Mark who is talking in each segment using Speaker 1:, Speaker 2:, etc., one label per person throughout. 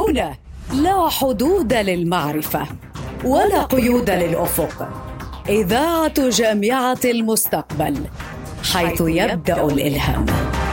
Speaker 1: هنا لا حدود للمعرفة ولا قيود للأفق إذاعة جامعة المستقبل حيث يبدأ الإلهام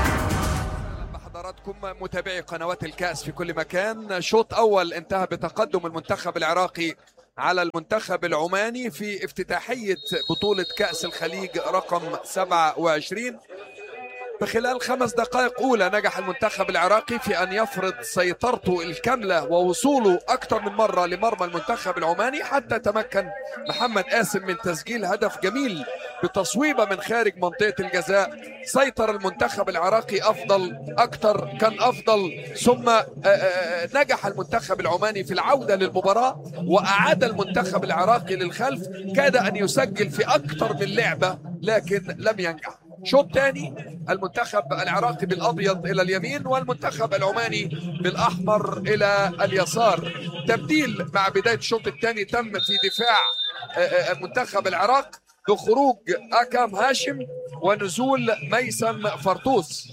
Speaker 2: حضراتكم متابعي قنوات الكأس في كل مكان شوط أول انتهى بتقدم المنتخب العراقي على المنتخب العماني في افتتاحية بطولة كأس الخليج رقم 27 بخلال خمس دقائق أولى نجح المنتخب العراقي في أن يفرض سيطرته الكاملة ووصوله أكثر من مرة لمرمى المنتخب العماني حتى تمكن محمد قاسم من تسجيل هدف جميل بتصويبة من خارج منطقة الجزاء سيطر المنتخب العراقي أفضل أكثر كان أفضل ثم نجح المنتخب العماني في العودة للمباراة وأعاد المنتخب العراقي للخلف كاد أن يسجل في أكثر من لعبة لكن لم ينجح شوط ثاني المنتخب العراقي بالابيض الى اليمين والمنتخب العماني بالاحمر الى اليسار تبديل مع بدايه الشوط الثاني تم في دفاع منتخب العراق بخروج اكام هاشم ونزول ميسم فرطوس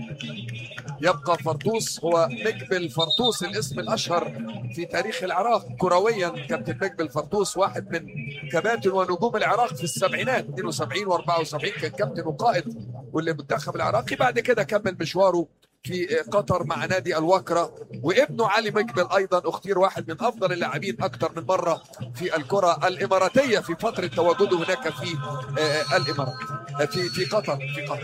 Speaker 2: يبقى فرطوس هو مقبل فرطوس الاسم الاشهر في تاريخ العراق كرويا كابتن مقبل فرطوس واحد من كباتن ونجوم العراق في السبعينات 72 و74 كان كابتن وقائد والمنتخب العراقي بعد كده كمل مشواره في قطر مع نادي الوكرة وابنه علي مقبل أيضا اختير واحد من أفضل اللاعبين أكثر من مرة في الكرة الإماراتية في فترة تواجده هناك في الإمارات في في قطر في قطر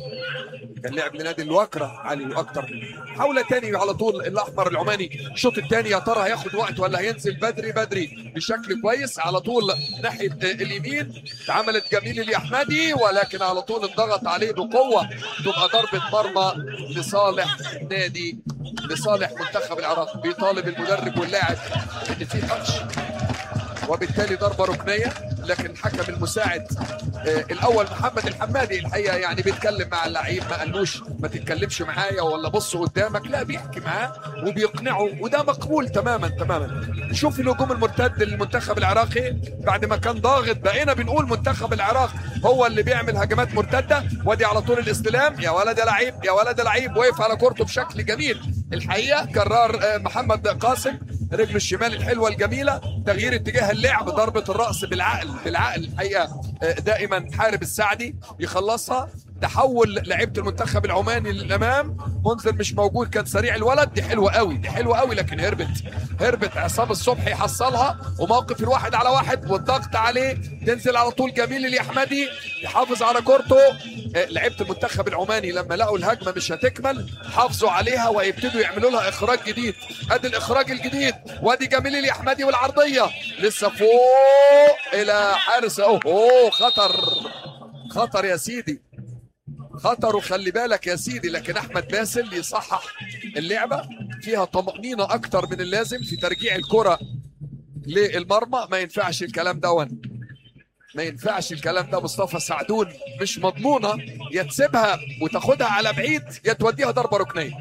Speaker 2: كان لعب لنادي الوكرة علي واكتر حاولة تاني على طول الاحمر العماني الشوط الثاني يا ترى هياخد وقت ولا هينزل بدري بدري بشكل كويس على طول ناحية اليمين اتعملت جميل الاحمدي ولكن على طول انضغط عليه بقوة تبقى ضربة مرمى لصالح نادي لصالح منتخب العراق بيطالب المدرب واللاعب ان في تاتش وبالتالي ضربه ركنيه لكن الحكم المساعد آه الاول محمد الحمادي الحقيقه يعني بيتكلم مع اللعيب ما قالوش ما تتكلمش معايا ولا بص قدامك لا بيحكي معاه وبيقنعه وده مقبول تماما تماما شوف الهجوم المرتد للمنتخب العراقي بعد ما كان ضاغط بقينا بنقول منتخب العراق هو اللي بيعمل هجمات مرتده وادي على طول الاستلام يا ولد يا لعيب يا ولد يا لعيب وقف على كورته بشكل جميل الحقيقه كرار آه محمد قاسم رجله الشمال الحلوه الجميله تغيير اتجاه اللعب ضربه الراس بالعقل بالعقل الحقيقه دائما حارب السعدي يخلصها تحول لعيبه المنتخب العماني للامام منذر مش موجود كان سريع الولد دي حلوه قوي دي حلوه قوي لكن هربت هربت عصام الصبحي حصلها وموقف الواحد على واحد والضغط عليه تنزل على طول جميل الاحمدي يحافظ على كورته لعيبه المنتخب العماني لما لقوا الهجمه مش هتكمل حافظوا عليها ويبتدوا يعملوا لها اخراج جديد ادي الاخراج الجديد وادي جميل الاحمدي والعرضيه لسه فوق الى حارس اوه خطر خطر يا سيدي خطر وخلي بالك يا سيدي لكن احمد باسل يصحح اللعبه فيها طمانينه اكتر من اللازم في ترجيع الكره للمرمى ما ينفعش الكلام ده ما ينفعش الكلام ده مصطفى سعدون مش مضمونه يا تسيبها وتاخدها على بعيد يا توديها ضربه ركنيه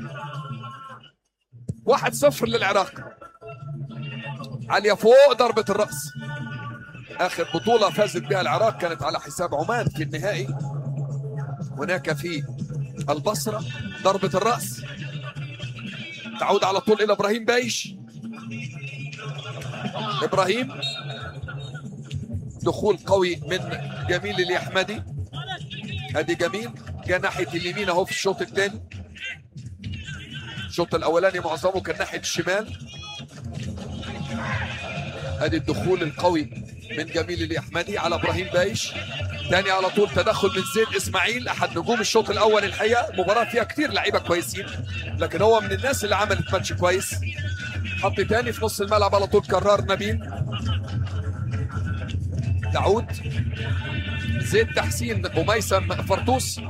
Speaker 2: واحد صفر للعراق عاليه فوق ضربه الراس اخر بطوله فازت بها العراق كانت على حساب عمان في النهائي هناك في البصرة ضربة الرأس تعود على طول إلى إبراهيم بايش إبراهيم دخول قوي من جميل اليحمدي ادي جميل جاء ناحيه اليمين اهو في الشوط الثاني الشوط الاولاني معظمه كان ناحيه الشمال ادي الدخول القوي من جميل الاحمدي على ابراهيم بايش تاني على طول تدخل من زيد اسماعيل احد نجوم الشوط الاول الحقيقه مباراه فيها كتير لعيبه كويسين لكن هو من الناس اللي عملت ماتش كويس حط تاني في نص الملعب على طول كرار نبيل تعود زيد تحسين وميسم فرطوس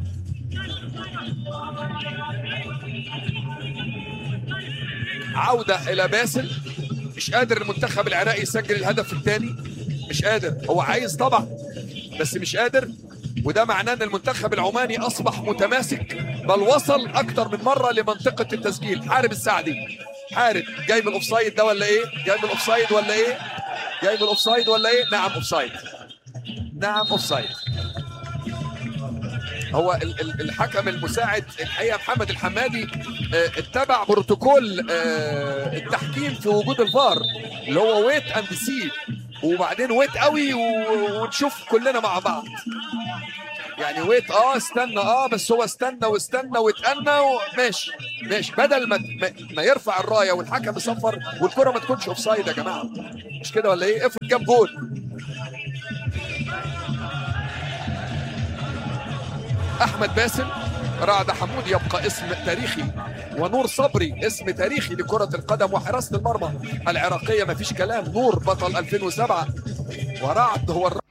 Speaker 2: عودة إلى باسل مش قادر المنتخب العراقي يسجل الهدف الثاني مش قادر هو عايز طبعا بس مش قادر وده معناه ان المنتخب العماني اصبح متماسك بل وصل اكتر من مره لمنطقه التسجيل حارب السعدي حارب جاي من الاوفسايد ده ولا ايه جاي من الاوفسايد ولا ايه جاي من الاوفسايد ولا ايه نعم اوفسايد نعم اوفسايد هو ال- ال- الحكم المساعد الحقيقه محمد الحمادي آه، اتبع بروتوكول آه، التحكيم في وجود الفار اللي هو ويت اند سي وبعدين ويت قوي و- ونشوف كلنا مع بعض يعني ويت اه استنى اه بس هو استنى واستنى واتأنى وماشي ماشي بدل ما ما- ما يرفع الرايه والحكم يصفر والكره ما تكونش اوف سايد يا جماعه مش كده ولا ايه افرض جاب جول احمد باسم رعد حمود يبقى اسم تاريخي ونور صبري اسم تاريخي لكرة القدم وحراسة المرمى العراقية مفيش كلام نور بطل 2007 ورعد هو الر...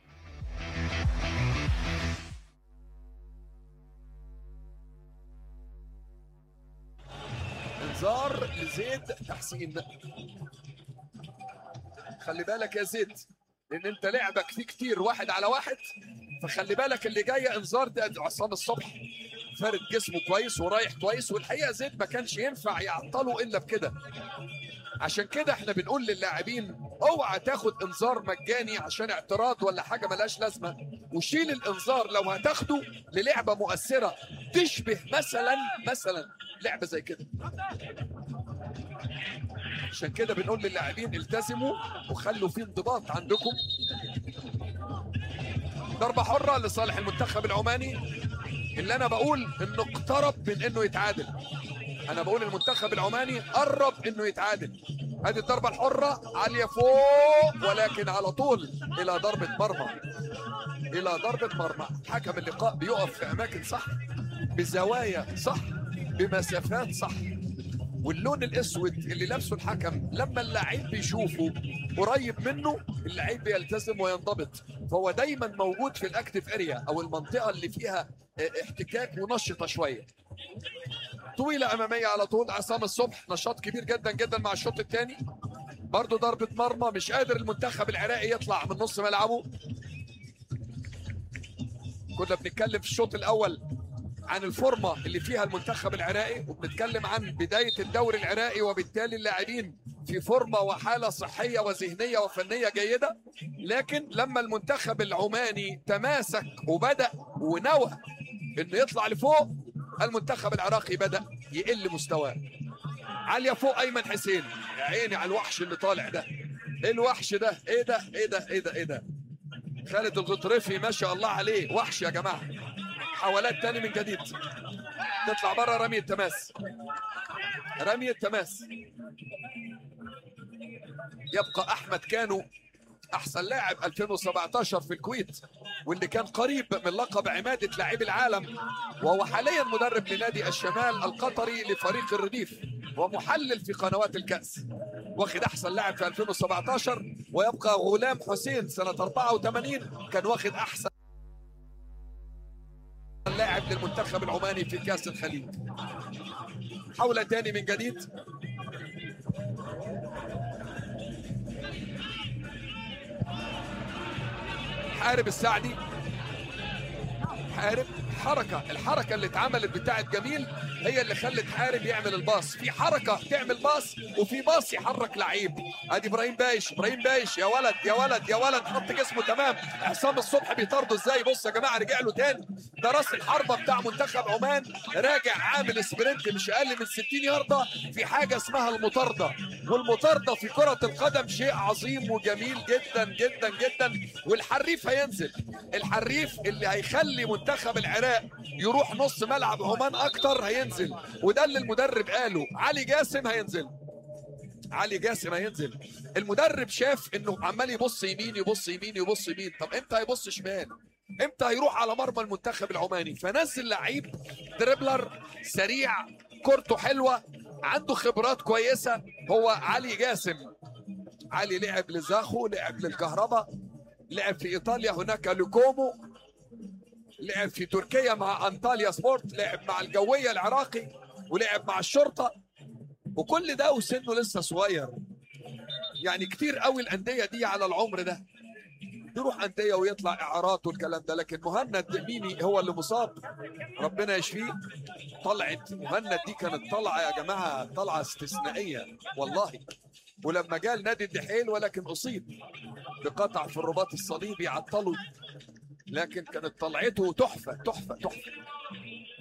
Speaker 2: انذار لزيد تحسين خلي بالك يا زيد لان انت لعبك فيه كتير واحد على واحد فخلي بالك اللي جايه انذار ده عصام الصبح فارد جسمه كويس ورايح كويس والحقيقه زيد ما كانش ينفع يعطله الا بكده عشان كده احنا بنقول للاعبين اوعى تاخد انذار مجاني عشان اعتراض ولا حاجه ملهاش لازمه وشيل الانذار لو هتاخده للعبه مؤثره تشبه مثلا مثلا لعبه زي كده عشان كده بنقول للاعبين التزموا وخلوا في انضباط عندكم ضربة حرة لصالح المنتخب العماني اللي انا بقول انه اقترب من انه يتعادل انا بقول المنتخب العماني قرب انه يتعادل هذه الضربة الحرة عالية فوق ولكن على طول الى ضربة مرمى الى ضربة مرمى حكم اللقاء بيقف في اماكن صح بزوايا صح بمسافات صح واللون الاسود اللي لابسه الحكم لما اللعيب بيشوفه قريب منه اللعيب بيلتزم وينضبط فهو دايما موجود في الاكتف اريا او المنطقه اللي فيها اه، احتكاك ونشطه شويه طويله اماميه على طول عصام الصبح نشاط كبير جدا جدا مع الشوط الثاني برضه ضربه مرمى مش قادر المنتخب العراقي يطلع من نص ملعبه كنا بنتكلم في الشوط الاول عن الفورمه اللي فيها المنتخب العراقي وبنتكلم عن بدايه الدوري العراقي وبالتالي اللاعبين في فورمه وحاله صحيه وذهنيه وفنيه جيده لكن لما المنتخب العماني تماسك وبدا ونوى انه يطلع لفوق المنتخب العراقي بدا يقل مستواه عاليه فوق ايمن حسين يا عيني على الوحش اللي طالع ده ايه الوحش ده ايه ده ايه ده ايه ده ايه ده خالد الغطرفي ما شاء الله عليه وحش يا جماعه حوالات تاني من جديد تطلع بره رمية تماس رمية تماس يبقى احمد كانوا احسن لاعب 2017 في الكويت واللي كان قريب من لقب عمادة لاعب العالم وهو حاليا مدرب لنادي الشمال القطري لفريق الرديف ومحلل في قنوات الكأس واخد احسن لاعب في 2017 ويبقى غلام حسين سنة 84 كان واخد احسن لاعب للمنتخب العماني في كأس الخليج حول تاني من جديد حارب السعدي حارب حركة الحركة اللي اتعملت بتاعت جميل هي اللي خلت حارب يعمل الباص في حركة تعمل باص وفي باص يحرك لعيب ادي ابراهيم بايش ابراهيم بايش يا ولد يا ولد يا ولد حط جسمه تمام عصام الصبح بيطارده ازاي بص يا جماعة رجع له تاني ده راس الحربة بتاع منتخب عمان راجع عامل سبرنت مش اقل من 60 ياردة في حاجة اسمها المطاردة والمطاردة في كرة القدم شيء عظيم وجميل جدا جدا جدا والحريف هينزل الحريف اللي هيخلي منتخب العراق يروح نص ملعب عمان اكتر هينزل وده اللي المدرب قاله علي جاسم هينزل علي جاسم هينزل المدرب شاف انه عمال يبص يمين يبص يمين يبص يمين طب امتى هيبص شمال امتى هيروح على مرمى المنتخب العماني فنزل لعيب دريبلر سريع كورته حلوه عنده خبرات كويسه هو علي جاسم علي لعب لزاخو لعب للكهرباء لعب في ايطاليا هناك لوكومو لعب في تركيا مع انطاليا سبورت لعب مع الجويه العراقي ولعب مع الشرطه وكل ده وسنه لسه صغير يعني كتير قوي الانديه دي على العمر ده يروح انديه ويطلع اعارات والكلام ده لكن مهند ميمي هو اللي مصاب ربنا يشفيه طلعت مهند دي كانت طلعه يا جماعه طلعه استثنائيه والله ولما جاء نادي الدحيل ولكن اصيب بقطع في الرباط الصليبي عطله لكن كانت طلعته تحفه تحفه تحفه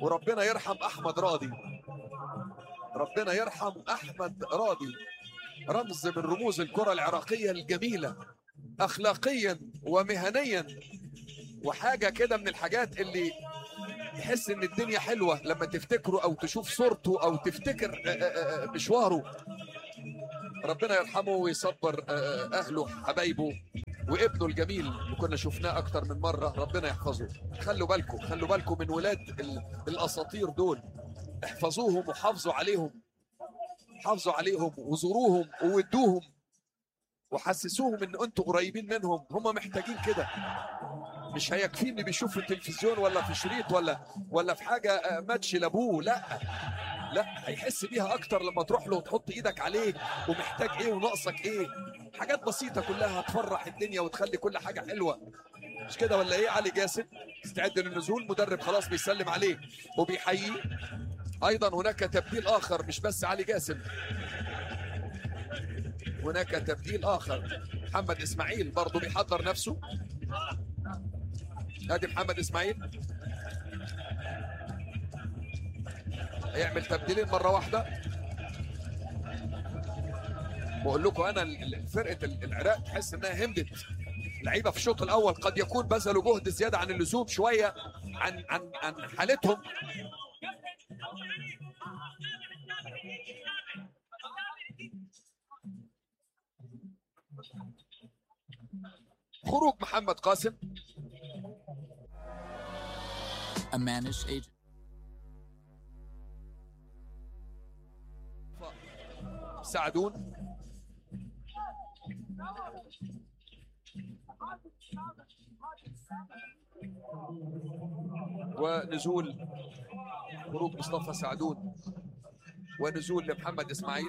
Speaker 2: وربنا يرحم احمد راضي ربنا يرحم احمد راضي رمز من رموز الكره العراقيه الجميله اخلاقيا ومهنيا وحاجه كده من الحاجات اللي تحس ان الدنيا حلوه لما تفتكره او تشوف صورته او تفتكر آه، آه، آه، مشواره ربنا يرحمه ويصبر آه، اهله حبايبه وابنه الجميل اللي كنا شفناه اكتر من مره ربنا يحفظه خلوا بالكم خلوا بالكم من ولاد ال- الاساطير دول احفظوهم وحافظوا عليهم حافظوا عليهم وزوروهم وودوهم وحسسوهم ان انتوا قريبين منهم هم محتاجين كده مش هيكفيه اللي بيشوف في التلفزيون ولا في شريط ولا ولا في حاجه آه، ماتش لابوه لا لا هيحس بيها اكتر لما تروح له وتحط ايدك عليه ومحتاج ايه وناقصك ايه حاجات بسيطه كلها هتفرح الدنيا وتخلي كل حاجه حلوه مش كده ولا ايه علي جاسم استعد للنزول مدرب خلاص بيسلم عليه وبيحييه ايضا هناك تبديل اخر مش بس علي جاسم هناك تبديل اخر محمد اسماعيل برضه بيحضر نفسه ادي محمد اسماعيل هيعمل تبديلين مره واحده بقول لكم انا ال- ال- فرقه ال- العراق تحس انها همدت لعيبه في الشوط الاول قد يكون بذلوا جهد زياده عن اللزوم شويه عن عن عن حالتهم خروج محمد قاسم
Speaker 3: a managed agent.
Speaker 2: سعدون ونزول خروج مصطفى سعدون ونزول لمحمد اسماعيل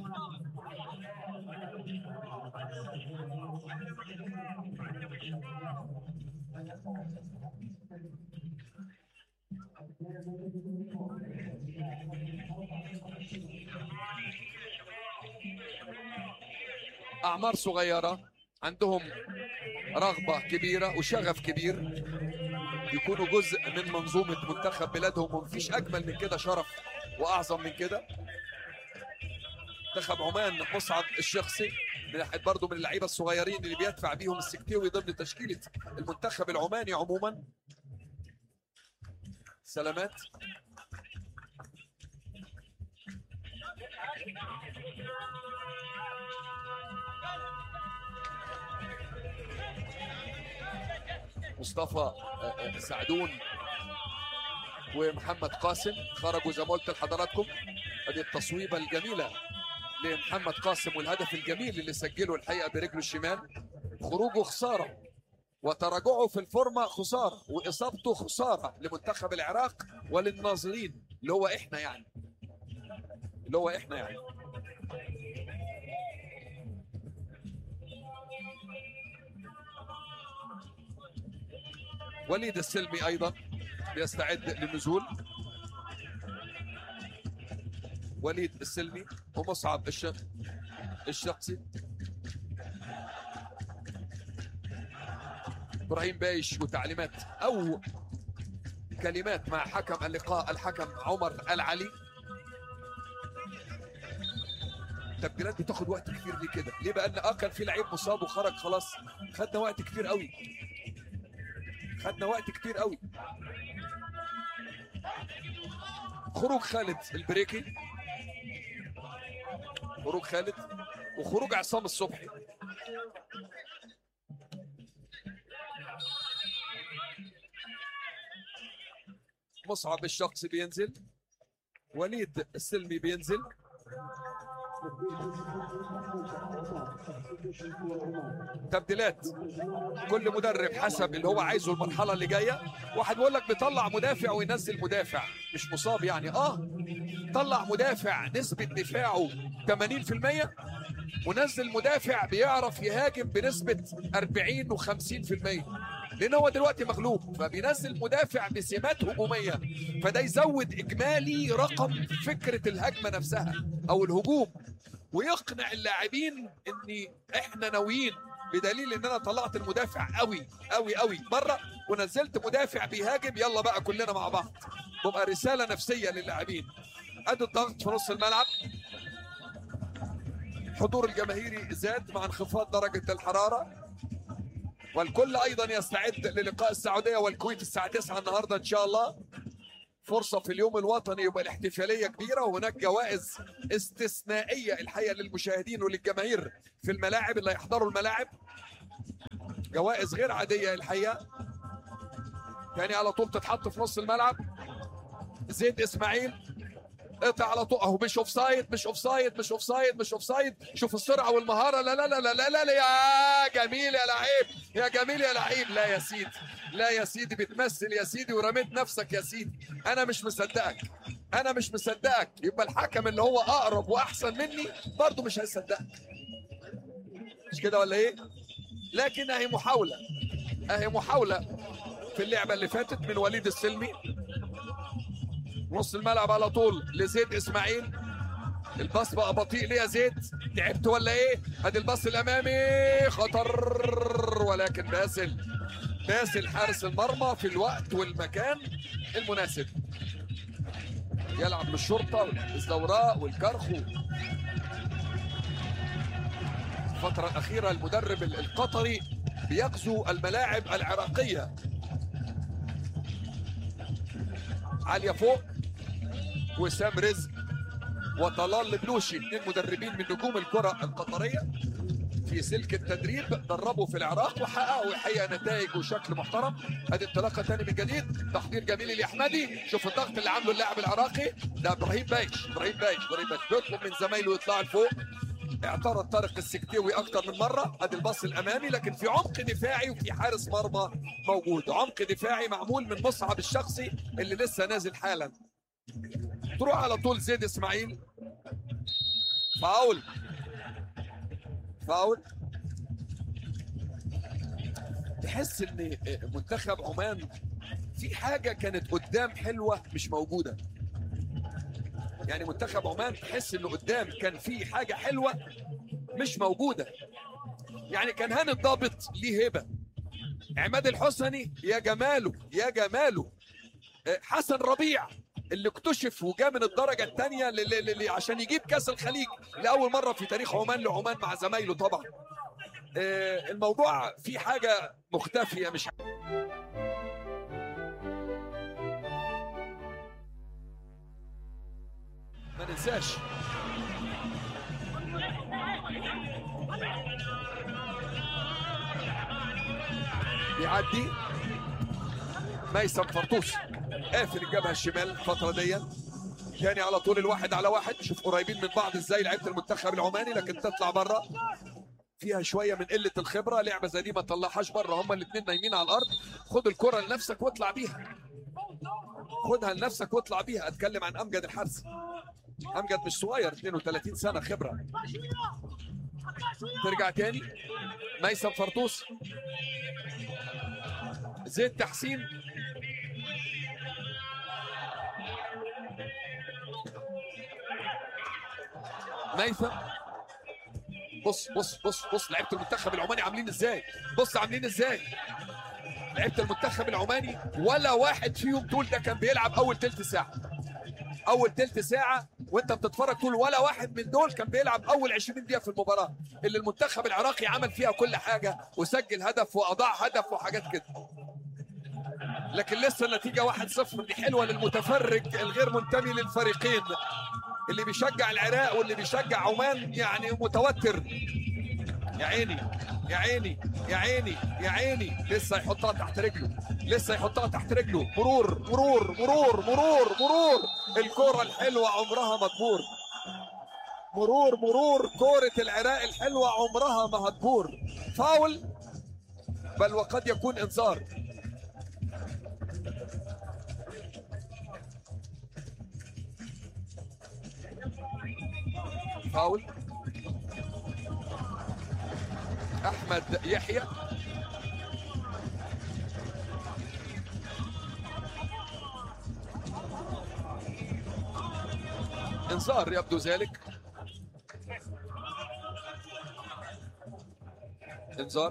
Speaker 2: اعمار صغيره عندهم رغبه كبيره وشغف كبير يكونوا جزء من منظومه منتخب بلادهم ومفيش اجمل من كده شرف واعظم من كده منتخب عمان مصعد الشخصي من واحد برضه من اللعيبه الصغيرين اللي بيدفع بيهم السكتيوي ضمن تشكيله المنتخب العماني عموما سلامات مصطفى آه، آه، سعدون ومحمد قاسم خرجوا زي ما قلت لحضراتكم ادي التصويبه الجميله لمحمد قاسم والهدف الجميل اللي سجله الحقيقه برجله الشمال خروجه خساره وتراجعه في الفورمه خساره واصابته خساره لمنتخب العراق وللناظرين اللي هو احنا يعني اللي هو احنا يعني وليد السلمي ايضا بيستعد للنزول وليد السلمي ومصعب الش... الشخصي ابراهيم بايش وتعليمات او كلمات مع حكم اللقاء الحكم عمر العلي التبديلات بتاخد وقت كتير ليه كده ليه بقى اه كان في لعيب مصاب وخرج خلاص خدنا وقت كتير قوي خدنا وقت كتير قوي خروج خالد البريكي خروج خالد وخروج عصام الصبحي مصعب الشخصي بينزل وليد السلمي بينزل تبديلات كل مدرب حسب اللي هو عايزه المرحله اللي جايه واحد بيقول لك بيطلع مدافع وينزل مدافع مش مصاب يعني اه طلع مدافع نسبه دفاعه 80% ونزل مدافع بيعرف يهاجم بنسبه 40 و50% لان هو دلوقتي مغلوب فبينزل مدافع بسمات هجوميه فده يزود اجمالي رقم فكره الهجمه نفسها او الهجوم ويقنع اللاعبين ان احنا ناويين بدليل ان انا طلعت المدافع قوي قوي قوي مره ونزلت مدافع بيهاجم يلا بقى كلنا مع بعض بيبقى رساله نفسيه للاعبين ادي الضغط في نص الملعب حضور الجماهيري زاد مع انخفاض درجه الحراره والكل ايضا يستعد للقاء السعوديه والكويت الساعه 9 النهارده ان شاء الله فرصه في اليوم الوطني يبقى الاحتفاليه كبيره وهناك جوائز استثنائيه الحقيقه للمشاهدين وللجماهير في الملاعب اللي هيحضروا الملاعب جوائز غير عاديه الحقيقه تاني على طول تتحط في نص الملعب زيد اسماعيل قطع على طول اهو مش اوف سايد مش اوف سايد مش اوف سايد مش اوف سايد شوف السرعه والمهاره لا لا لا لا لا لا, لا يا جميل يا لعيب يا جميل يا لعيب لا يا سيدي لا يا سيدي بتمثل يا سيدي ورميت نفسك يا سيدي انا مش مصدقك انا مش مصدقك يبقى الحكم اللي هو اقرب واحسن مني برضه مش هيصدقك مش كده ولا ايه لكن اهي محاوله اهي محاوله في اللعبه اللي فاتت من وليد السلمي نص الملعب على طول لزيد اسماعيل الباص بقى بطيء ليه يا زيد تعبت ولا ايه ادي الباص الامامي خطر ولكن باسل باسل حارس المرمى في الوقت والمكان المناسب يلعب بالشرطة والازدوراء والكرخو الفترة الأخيرة المدرب القطري بيغزو الملاعب العراقية عالية فوق وسام رزق وطلال البلوشي اثنين مدربين من نجوم الكرة القطرية في سلك التدريب دربوا في العراق وحققوا الحقيقه نتائج وشكل محترم ادي انطلاقه ثاني من جديد تحضير جميل الاحمدي شوف الضغط اللي عامله اللاعب العراقي ده ابراهيم بايش ابراهيم بايش ابراهيم بايش بيطلب من زمايله يطلع لفوق اعترض طارق السكتيوي اكتر من مره ادي الباص الامامي لكن في عمق دفاعي وفي حارس مرمى موجود عمق دفاعي معمول من مصعب الشخصي اللي لسه نازل حالا تروح على طول زيد اسماعيل فاول فاول تحس ان منتخب عمان في حاجه كانت قدام حلوه مش موجوده يعني منتخب عمان تحس انه قدام كان في حاجه حلوه مش موجوده يعني كان هاني الضابط ليه هبه عماد الحسني يا جماله يا جماله حسن ربيع اللي اكتشف وجاء من الدرجه الثانيه عشان يجيب كاس الخليج لاول مره في تاريخ عمان لعمان مع زمايله طبعا الموضوع في حاجه مختفيه مش ما ننساش بيعدي ميسم فرطوس قافل الجبهه الشمال الفتره دي تاني على طول الواحد على واحد شوف قريبين من بعض ازاي لعيبه المنتخب العماني لكن تطلع بره فيها شويه من قله الخبره لعبه زي دي ما تطلعهاش بره هما الاثنين نايمين على الارض خد الكره لنفسك واطلع بيها خدها لنفسك واطلع بيها اتكلم عن امجد الحارثي امجد مش صغير 32 سنه خبره ترجع تاني ميسم فرطوس زيد تحسين ميثم بص بص بص بص لعيبه المنتخب العماني عاملين ازاي بص عاملين ازاي لعيبه المنتخب العماني ولا واحد فيهم تقول ده كان بيلعب اول تلت ساعه اول تلت ساعه وانت بتتفرج تقول ولا واحد من دول كان بيلعب اول 20 دقيقه في المباراه اللي المنتخب العراقي عمل فيها كل حاجه وسجل هدف واضاع هدف وحاجات كده لكن لسه النتيجه 1-0 دي حلوه للمتفرج الغير منتمي للفريقين اللي بيشجع العراق واللي بيشجع عمان يعني متوتر يا عيني يا عيني يا عيني يا عيني لسه يحطها تحت رجله لسه يحطها تحت رجله مرور مرور مرور مرور مرور الكرة الحلوة عمرها ما تبور مرور مرور كرة العراق الحلوة عمرها ما هتبور فاول بل وقد يكون انذار فاول احمد يحيى انذار يبدو ذلك انذار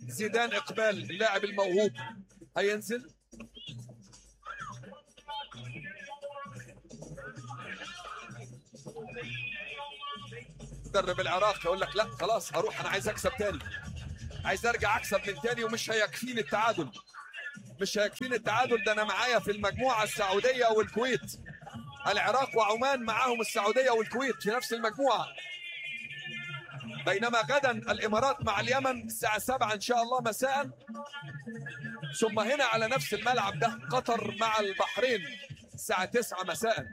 Speaker 2: زيدان اقبال اللاعب الموهوب هينزل مدرب العراق يقول لك لا خلاص هروح انا عايز اكسب تاني عايز ارجع اكسب من تاني ومش هيكفيني التعادل مش هيكفيني التعادل ده انا معايا في المجموعه السعوديه والكويت العراق وعمان معاهم السعوديه والكويت في نفس المجموعه بينما غدا الامارات مع اليمن الساعه 7 ان شاء الله مساء ثم هنا على نفس الملعب ده قطر مع البحرين الساعه 9 مساء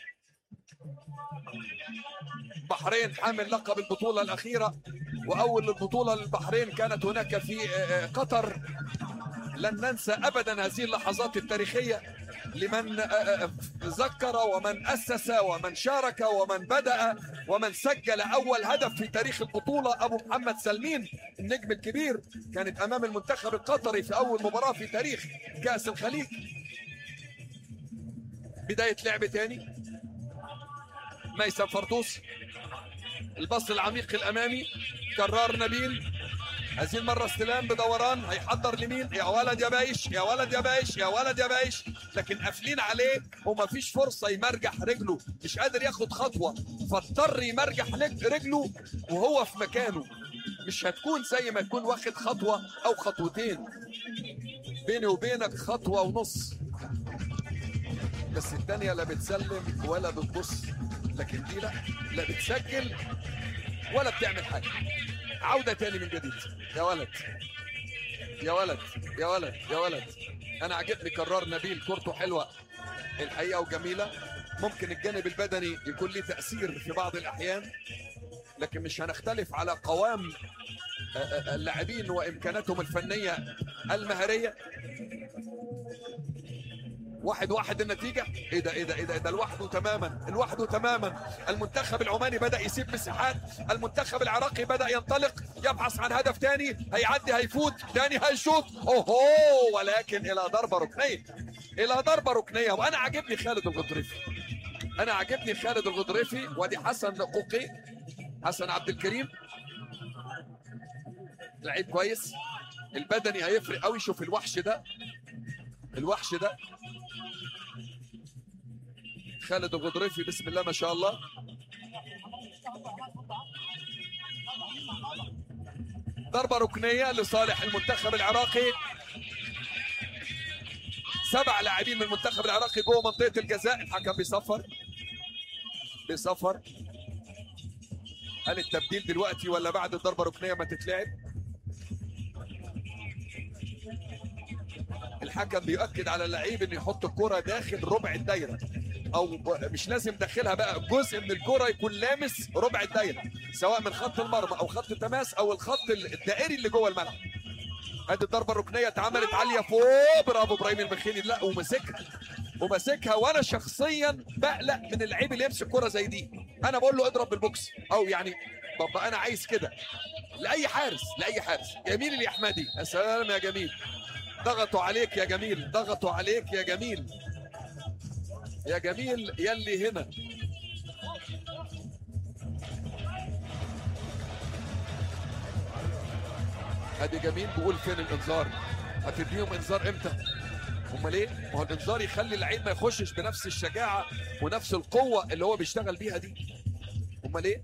Speaker 2: البحرين حامل لقب البطولة الأخيرة وأول البطولة للبحرين كانت هناك في آه، قطر لن ننسى أبدا هذه اللحظات التاريخية لمن آه، آه، ذكر ومن أسس ومن شارك ومن بدأ ومن سجل أول هدف في تاريخ البطولة أبو محمد سلمين النجم الكبير كانت أمام المنتخب القطري في أول مباراة في تاريخ كأس الخليج بداية لعب تاني ميسم فرطوس البص العميق الامامي كرار نبيل هذه المره استلام بدوران هيحضر لمين يا ولد يا بايش يا ولد يا بايش يا ولد يا بايش لكن قافلين عليه ومفيش فرصه يمرجح رجله مش قادر ياخد خطوه فاضطر يمرجح لج- رجله وهو في مكانه مش هتكون زي ما تكون واخد خطوه او خطوتين بيني وبينك خطوه ونص بس التانية لا بتسلم ولا بتبص لكن دي لا لا بتسجل ولا بتعمل حاجة عودة تاني من جديد يا ولد يا ولد يا ولد يا ولد أنا عجبني قرار نبيل كورته حلوة الحقيقة وجميلة ممكن الجانب البدني يكون ليه تأثير في بعض الأحيان لكن مش هنختلف على قوام آه، آه، اللاعبين وإمكاناتهم الفنية المهرية واحد واحد النتيجة ايه ده ايه ده ايه ده, إيه ده لوحده تماما لوحده تماما المنتخب العماني بدأ يسيب مساحات المنتخب العراقي بدأ ينطلق يبحث عن هدف تاني هيعدي هيفوت تاني هيشوط اوهو ولكن الى ضربة ركنية الى ضربة ركنية وانا عاجبني خالد الغضريفي انا عاجبني خالد الغضريفي وادي حسن قوقي حسن عبد الكريم لعيب كويس البدني هيفرق قوي شوف الوحش ده الوحش ده خالد الغضريفي بسم الله ما شاء الله ضربة ركنية لصالح المنتخب العراقي سبع لاعبين من المنتخب العراقي جوه منطقة الجزاء الحكم بيصفر بيصفر هل التبديل دلوقتي ولا بعد الضربة الركنية ما تتلعب؟ الحكم بيؤكد على اللعيب انه يحط الكرة داخل ربع الدايرة او ب- مش لازم داخلها بقى جزء من الكرة يكون لامس ربع الدايرة سواء من خط المرمى او خط التماس او الخط الدائري اللي جوه الملعب ادي الضربة الركنية اتعملت عالية فوق برافو ابراهيم المخيلي لا ومسكها وماسكها وانا شخصيا بقلق من اللعيب اللي يمسك كرة زي دي انا بقول له اضرب بالبوكس او يعني بابا انا عايز كده لاي حارس لاي حارس جميل اليحمدي يا سلام يا جميل ضغطوا عليك يا جميل ضغطوا عليك يا جميل يا جميل يلي هنا ادي جميل بيقول فين الانذار هتديهم انذار امتى امال ايه ما هو الانذار يخلي اللعيب ما يخشش بنفس الشجاعه ونفس القوه اللي هو بيشتغل بيها دي امال ايه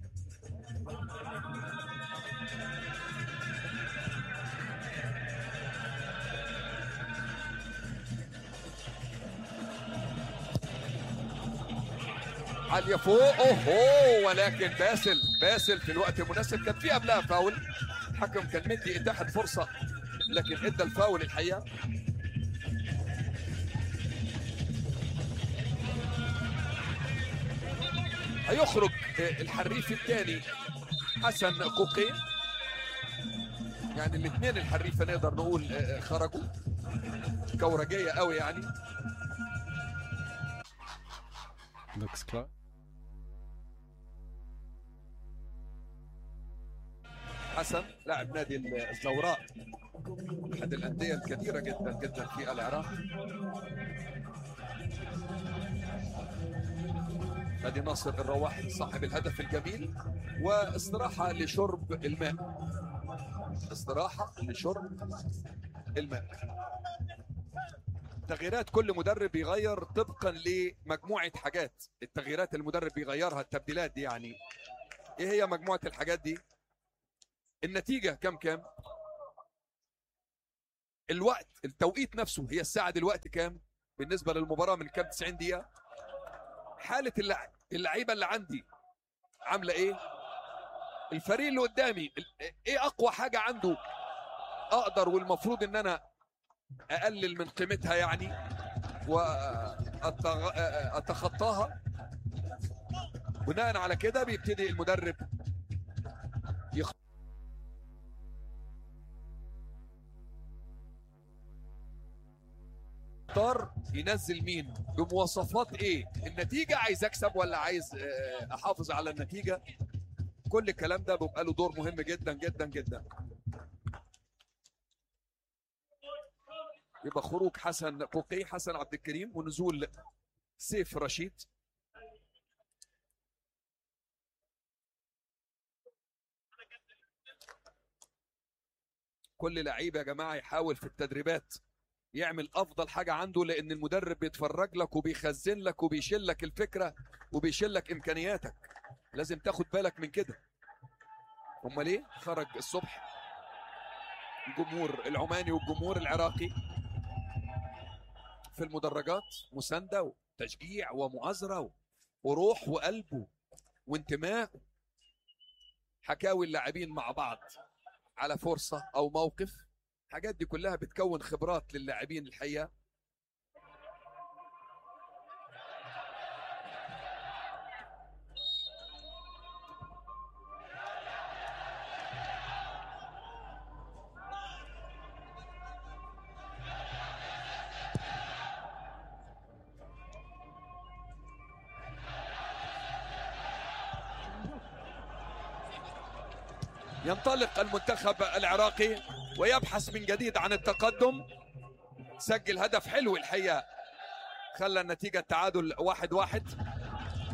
Speaker 2: عالية فوق اوهو ولكن باسل باسل في الوقت المناسب كان في قبلها فاول الحكم كان مدي اتاحت فرصة لكن ادى الفاول الحقيقة هيخرج الحريف الثاني حسن قوقي يعني الاثنين الحريفة نقدر نقول خرجوا كورجية قوي يعني
Speaker 4: Looks close.
Speaker 2: حسن لاعب نادي الزوراء احد الانديه الكثيره جدا جدا في العراق ادي ناصر الرواحي صاحب الهدف الجميل واستراحه لشرب الماء استراحة لشرب الماء تغييرات كل مدرب بيغير طبقا لمجموعة حاجات التغييرات المدرب بيغيرها التبديلات دي يعني ايه هي مجموعة الحاجات دي النتيجة كم كام الوقت التوقيت نفسه هي الساعة دلوقتي كام بالنسبة للمباراة من كام 90 دقيقة حالة اللع- اللعيبة اللي عندي عاملة ايه الفريق اللي قدامي ال- ايه اقوى حاجة عنده اقدر والمفروض ان انا اقلل من قيمتها يعني واتخطاها بناء على كده بيبتدي المدرب يخ... يختار ينزل مين بمواصفات ايه النتيجة عايز اكسب ولا عايز آه، احافظ على النتيجة كل الكلام ده بيبقى له دور مهم جدا جدا جدا يبقى خروج حسن قوقي حسن عبد الكريم ونزول سيف رشيد كل لعيب يا جماعه يحاول في التدريبات يعمل افضل حاجه عنده لان المدرب بيتفرج لك وبيخزن لك وبيشيل لك الفكره وبيشيل لك امكانياتك لازم تاخد بالك من كده امال ايه خرج الصبح الجمهور العماني والجمهور العراقي في المدرجات مسانده وتشجيع ومؤازره وروح وقلب وانتماء حكاوي اللاعبين مع بعض على فرصه او موقف الحاجات دي كلها بتكون خبرات للاعبين الحقيقه ينطلق المنتخب العراقي ويبحث من جديد عن التقدم سجل هدف حلو الحقيقه خلى النتيجه التعادل واحد واحد